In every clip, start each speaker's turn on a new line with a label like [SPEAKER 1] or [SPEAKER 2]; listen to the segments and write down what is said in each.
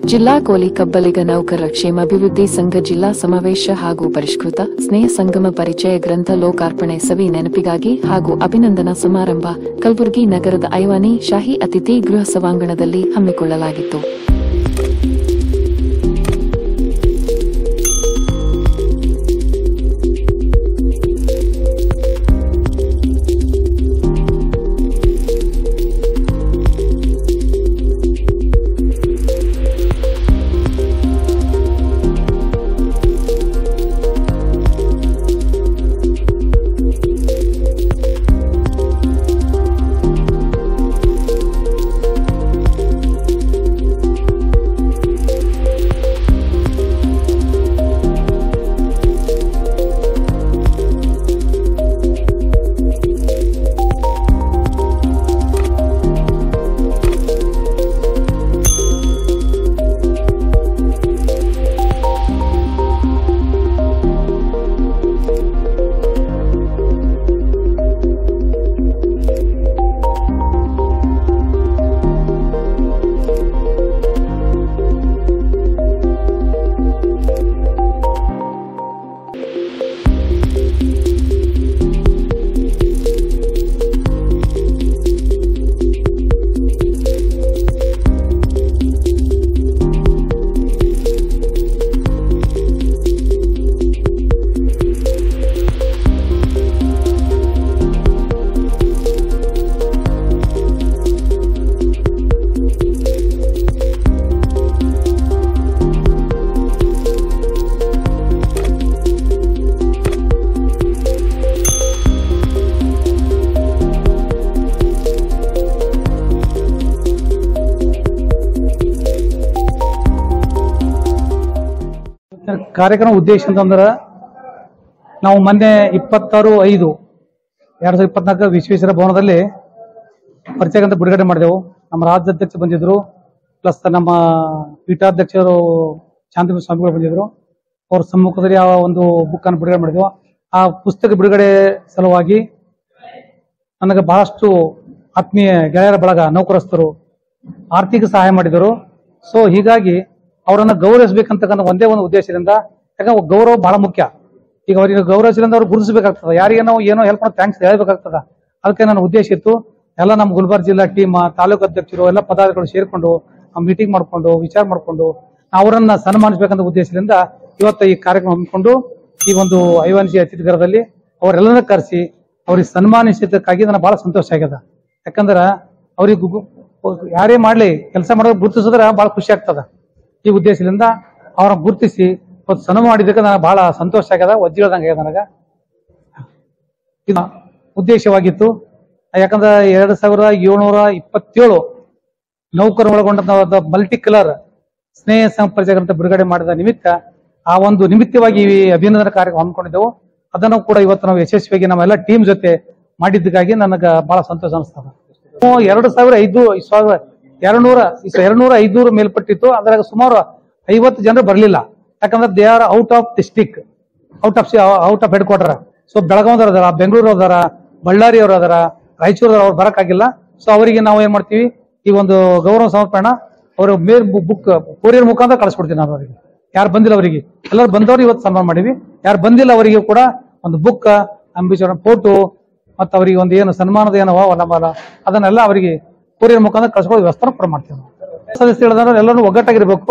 [SPEAKER 1] ಜಿಲ್ಲಾ ಕೋಲಿ ಕಬ್ಬಲಿಗ ನೌಕರರ ಕ್ಷೇಮಾಭಿವೃದ್ಧಿ ಸಂಘ ಜಿಲ್ಲಾ ಸಮಾವೇಶ ಹಾಗೂ ಪರಿಷ್ಕೃತ ಸ್ನೇಹ ಸಂಗಮ ಪರಿಚಯ ಗ್ರಂಥ ಲೋಕಾರ್ಪಣೆ ಸವಿ ನೆನಪಿಗಾಗಿ ಹಾಗೂ ಅಭಿನಂದನಾ ಸಮಾರಂಭ ಕಲಬುರಗಿ ನಗರದ ಐವಾನಿ ಶಾಹಿ ಅತಿಥಿ ಗೃಹ ಸಭಾಂಗಣದಲ್ಲಿ ಹಮ್ಮಿಕೊಳ್ಳಲಾಗಿತ್ತು
[SPEAKER 2] ಕಾರ್ಯಕ್ರಮ ಉದ್ದೇಶ ಅಂತಂದ್ರೆ ನಾವು ಮೊನ್ನೆ ಇಪ್ಪತ್ತಾರು ಐದು ಎರಡ್ ಸಾವಿರದ ಇಪ್ಪತ್ನಾಲ್ಕು ವಿಶ್ವೇಶ್ವರ ಭವನದಲ್ಲಿ ಪರಿಚಯ ಅಂತ ಬಿಡುಗಡೆ ಮಾಡಿದೆವು ನಮ್ಮ ರಾಜ್ಯಾಧ್ಯಕ್ಷ ಬಂದಿದ್ರು ಪ್ಲಸ್ ನಮ್ಮ ಪೀಠಾಧ್ಯಕ್ಷರು ಶಾಂತಿ ಸ್ವಾಮಿಗಳು ಬಂದಿದ್ರು ಅವ್ರ ಸಮ್ಮುಖದಲ್ಲಿ ಆ ಒಂದು ಬುಕ್ ಅನ್ನು ಬಿಡುಗಡೆ ಮಾಡಿದೆವು ಆ ಪುಸ್ತಕ ಬಿಡುಗಡೆ ಸಲುವಾಗಿ ನನಗೆ ಬಹಳಷ್ಟು ಆತ್ಮೀಯ ಗೆಳೆಯರ ಬಳಗ ನೌಕರಸ್ಥರು ಆರ್ಥಿಕ ಸಹಾಯ ಮಾಡಿದರು ಸೊ ಹೀಗಾಗಿ ಅವರನ್ನ ಗೌರವಿಸಬೇಕಂತಕ್ಕಂಥ ಒಂದೇ ಒಂದು ಉದ್ದೇಶದಿಂದ ಯಾಕಂದ್ರೆ ಗೌರವ ಬಹಳ ಮುಖ್ಯ ಈಗ ಅವರಿಗೆ ಗೌರವಿಸಿದ್ರೆ ಅವ್ರು ಗುರುತಿಸಬೇಕಾಗ್ತದೆ ಯಾರಿಗೆ ನಾವು ಏನೋ ಹೆಲ್ಪ್ ಮಾಡೋ ಥ್ಯಾಂಕ್ಸ್ ಹೇಳ್ಬೇಕಾಗ್ತದ ಅದಕ್ಕೆ ನನ್ನ ಉದ್ದೇಶ ಇತ್ತು ಎಲ್ಲ ನಮ್ಮ ಗುಲ್ಬರ್ಗ ಜಿಲ್ಲಾ ಟೀಮ್ ತಾಲೂಕು ಅಧ್ಯಕ್ಷರು ಎಲ್ಲ ಪದಾಧಿಕಾರಿಗಳು ಸೇರ್ಕೊಂಡು ಮೀಟಿಂಗ್ ಮಾಡ್ಕೊಂಡು ವಿಚಾರ ಮಾಡ್ಕೊಂಡು ಅವರನ್ನ ಸನ್ಮಾನಿಸಬೇಕಂತ ಉದ್ದೇಶದಿಂದ ಇವತ್ತು ಈ ಕಾರ್ಯಕ್ರಮ ಹಮ್ಮಿಕೊಂಡು ಈ ಒಂದು ಐವಾನಿಸಿ ಅತಿಥಿಗರದಲ್ಲಿ ಅವರೆಲ್ಲರನ್ನ ಕರೆಸಿ ಅವ್ರಿಗೆ ಸನ್ಮಾನಿಸಿದ್ದಕ್ಕಾಗಿ ನನಗೆ ಬಹಳ ಸಂತೋಷ ಆಗ್ಯದ ಯಾಕಂದ್ರ ಅವ್ರಿಗೆ ಗು- ಗು- ಯಾರೇ ಮಾಡ್ಲಿ ಕೆಲಸ ಮಾಡೋದು ಗುರುತಿಸಿದ್ರೆ ಬಹಳ ಖುಷಿ ಆಗ್ತದ ಈ ಉದ್ದೇಶದಿಂದ ಅವ್ರನ್ನ ಗುರುತಿಸಿ ಇವತ್ತು ಸನ್ಮಾನ ಮಾಡಿದ್ದಕ್ಕೆ ನನಗೆ ಬಹಳ ಸಂತೋಷ ಆಗ್ಯದ ಒಜ್ಜಿಳ್ದಂಗೆ ಆಗ್ಯದ ನನಗೆ ಇದು ಉದ್ದೇಶವಾಗಿತ್ತು ಯಾಕಂದ್ರೆ ಎರಡ್ ಸಾವಿರದ ಏಳ್ನೂರ ಇಪ್ಪತ್ತೇಳು ನೌಕರ ಒಳಗೊಂಡ ಮಲ್ಟಿ ಕಲರ್ ಸ್ನೇಹ ಸಂಪರ್ಕ ಅಂತ ಬಿಡುಗಡೆ ಮಾಡಿದ ನಿಮಿತ್ತ ಆ ಒಂದು ನಿಮಿತ್ತವಾಗಿ ಈ ಅಭಿನಂದನಾ ಕಾರ್ಯಕ್ರಮ ಹಮ್ಮಿಕೊಂಡಿದ್ದೆವು ಅದನ್ನು ಕೂಡ ಇವತ್ತು ನಾವು ಯಶಸ್ವಿಯಾಗಿ ನಮ್ಮೆಲ್ಲ ಟೀಮ್ ಜೊತೆ ಮಾಡಿದ್ದಕ್ಕಾಗಿ ನನಗೆ ಬಹಳ ಸಂತೋಷ ಅನಿಸ್ತದ ಹ್ಮ್, ಎರಡು ಸಾವಿರ ಐದು ಸಾವಿರ ಎರಡ್ನೂರ ಎರಡ್ನೂರ ಐದ್ನೂರು ಮೇಲ್ಪಟ್ಟಿತ್ತು ಅದ್ರಾಗ ಸುಮಾರು ಐವತ್ತು ಜನರು ಬರಲಿಲ್ಲ ಯಾಕಂದ್ರೆ they are out of district out of out of head quarter so ಬೆಳಗಾವ್ದವ್ರು ಅದಾರ ಬೆಂಗಳೂರು ಅದಾರ ಬಳ್ಳಾರಿ ಅವ್ರು ಅದಾರ ರಾಯಚೂರು ಅವ್ರು ಬರಕ್ಕಾಗಿಲ್ಲ ಸೊ ಅವರಿಗೆ ನಾವು ಏನ್ ಮಾಡ್ತೀವಿ ಈ ಒಂದು ಗೌರವ ಸಮರ್ಪಣೆ ಅವರು ಮೇಲ್ ಬುಕ್ ಕೊರಿಯರ್ ಮುಖಾಂತರ ಕಳಿಸ್ಕೊಡ್ತೀನಿ ನಾನು ಅವರಿಗೆ ಯಾರು ಬಂದಿಲ್ಲ ಅವರಿಗೆ ಎಲ್ಲರೂ ಬಂದವರು ಇವತ್ತು ಸನ್ಮಾನ ಮಾಡಿವಿ ಯಾರು ಬಂದಿಲ್ಲ ಅವರಿಗೆ ಕೂಡ ಒಂದು ಬುಕ್ ಅಂಬಿಷನ್ ಫೋಟೋ ಮತ್ತು ಅವರಿಗೆ ಒಂದು ಏನು ಸನ್ಮಾನದ ಏನೋ ನಮ್ಮಲ್ಲ ಅದನ್ನೆಲ್ಲ ಅವರಿಗೆ ಕೊರಿಯರ್ ಮುಖಾಂತರ ಕಳ್ಸ್ಕೊಳ್ಳೋ ವ್ಯವಸ್ಥೆ ಕೂಡ ಮಾಡ್ತೀವಿ ನಾವು. ಸದಸ್ಯರು ಎಲ್ಲರೂ ಒಗ್ಗಟ್ಟಾಗಿರ್ಬೇಕು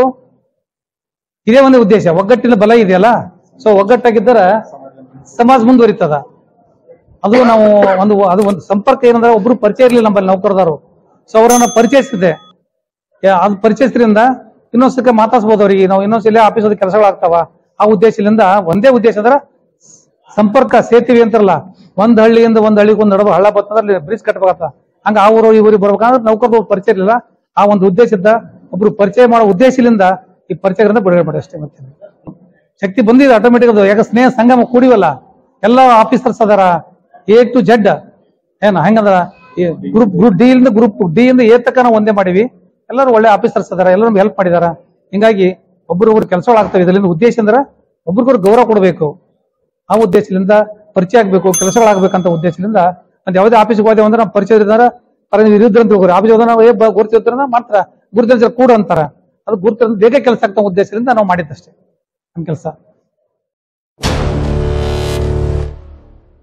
[SPEAKER 2] ಇದೇ ಒಂದು ಉದ್ದೇಶ ಒಗ್ಗಟ್ಟಿನ ಬಲ ಇದೆಯಲ್ಲ ಸೊ ಒಗ್ಗಟ್ಟಾಗಿದ್ದರೆ ಸಮಾಜ ಮುಂದುವರಿತದ ಅದು ನಾವು ಒಂದು ಅದು ಒಂದು ಸಂಪರ್ಕ ಏನಂದ್ರೆ ಒಬ್ರು ಪರಿಚಯ ಇರಲಿಲ್ಲ ನಮ್ಮಲ್ಲಿ ನೌಕರದಾರು ಸೊ ಅವರನ್ನ ಪರಿಚಯಿಸಿದೆ ಯಾ- ಅದು ಪರಿಚಯಿಸಿದ್ರಿಂದ ಇನ್ನೊಂದ್ಸಕ್ಕೆ ಮಾತಾಡ್ಸ್ಬೋದು ಅವರಿಗೆ ನಾವು ಇನ್ನೊಂದ್ಸಲ ಆಫೀಸದ ಕೆಲಸಗಳಾಗ್ತಾವ ಆ ಉದ್ದೇಶದಿಂದ ಒಂದೇ ಉದ್ದೇಶ ಅಂದ್ರೆ ಸಂಪರ್ಕ ಸೇತುವೆ ಅಂತಾರಲ್ಲ ಒಂದ್ ಹಳ್ಳಿಯಿಂದ ಒಂದ್ ಹಳ್ಳಿಗೆ ಒಂದ್ ನಡುವ ಹಳ್ಳ ಬರ್ತಂದ್ರೆ ಅಲ್ಲಿ ಬ್ರಿಡ್ಜ್ ಕಟ್ಬೇಕಾಗ್ತ ಹಂಗ ಆ ಊರು ಈ ಊರಿಗೆ ಬರ್ಬೇಕಂದ್ರೆ ನೌಕರರು ಪರಿಚಯ ಇರಲಿಲ್ಲ ಆ ಒಂದು ಉದ್ದೇಶದ ಒಬ್ರು ಪರಿಚಯ ಮಾಡೋ ಉದ್ದೇಶದಿಂದ ಈ ಪರಿಚಯಗಳನ್ನ ಬಿಡುಗಡೆ ಮಾಡಿ ಅಷ್ಟೇ ಮತ್ತೆ ಶಕ್ತಿ ಬಂದಿದೆ ಆಟೋಮೆಟಿಕ್ ಅದು ಯಾಕೆ ಸ್ನೇಹ ಸಂಗಮ ಕೂಡಿವಲ್ಲ ಎಲ್ಲ ಆಫೀಸರ್ಸ್ ಅದಾರ ಎ ಟು ಜೆಡ್ ಏನ ಹೆಂಗಂದ್ರ ಗ್ರೂಪ್ ಗ್ರೂಪ್ ಡಿ ಇಂದ ಗ್ರೂಪ್ ಡಿ ಇಂದ ಎ ತಕ್ಕ ನಾವು ಒಂದೇ ಮಾಡಿವಿ ಎಲ್ಲರೂ ಒಳ್ಳೆ ಆಫೀಸರ್ಸ್ ಅದಾರ ಎಲ್ಲರೂ ಹೆಲ್ಪ್ ಮಾಡಿದಾರ ಹಿಂಗಾಗಿ ಒಬ್ರೊಬ್ರು ಕೆಲಸಗಳಾಗ್ತವೆ ಇದರಿಂದ ಉದ್ದೇಶ ಅಂದ್ರೆ ಒಬ್ರಿಗೊಬ್ರು ಗೌರವ ಕೊಡಬೇಕು ಆ ಉದ್ದೇಶದಿಂದ ಪರಿಚಯ ಆಗ್ಬೇಕು ಕೆಲಸಗಳಾಗ್ಬೇಕಂತ ಉದ್ದೇಶದಿಂದ ಒಂದು ಯಾವುದೇ ಆಫೀಸ್ಗೆ ಹೋದೆ ಅಂದ್ರೆ ನಮ್ಮ ಪರಿಚಯ ಇದ್ದಾರೆ ವಿರುದ್ಧ ಅಂತ ಹೋಗ್ರಿ ಆಫೀಸ್ ಹೋದ್ರೆ ನಾವು ಏ ಗುರುತಿರ್ತಾರ ಮಾತ್ರ ಗುರುತಿರ್ತಾರೆ ಕೂಡ ಅಂತಾರ ಅದು ಗುರುತು ಬೇಗ ಕೆಲಸ ಆಗ್ತಾ ಉದ್ದೇಶದಿಂದ ನಾವು ಮಾಡಿದ್ದಷ್ಟೇ ನಮ್ಮ ಕೆಲಸ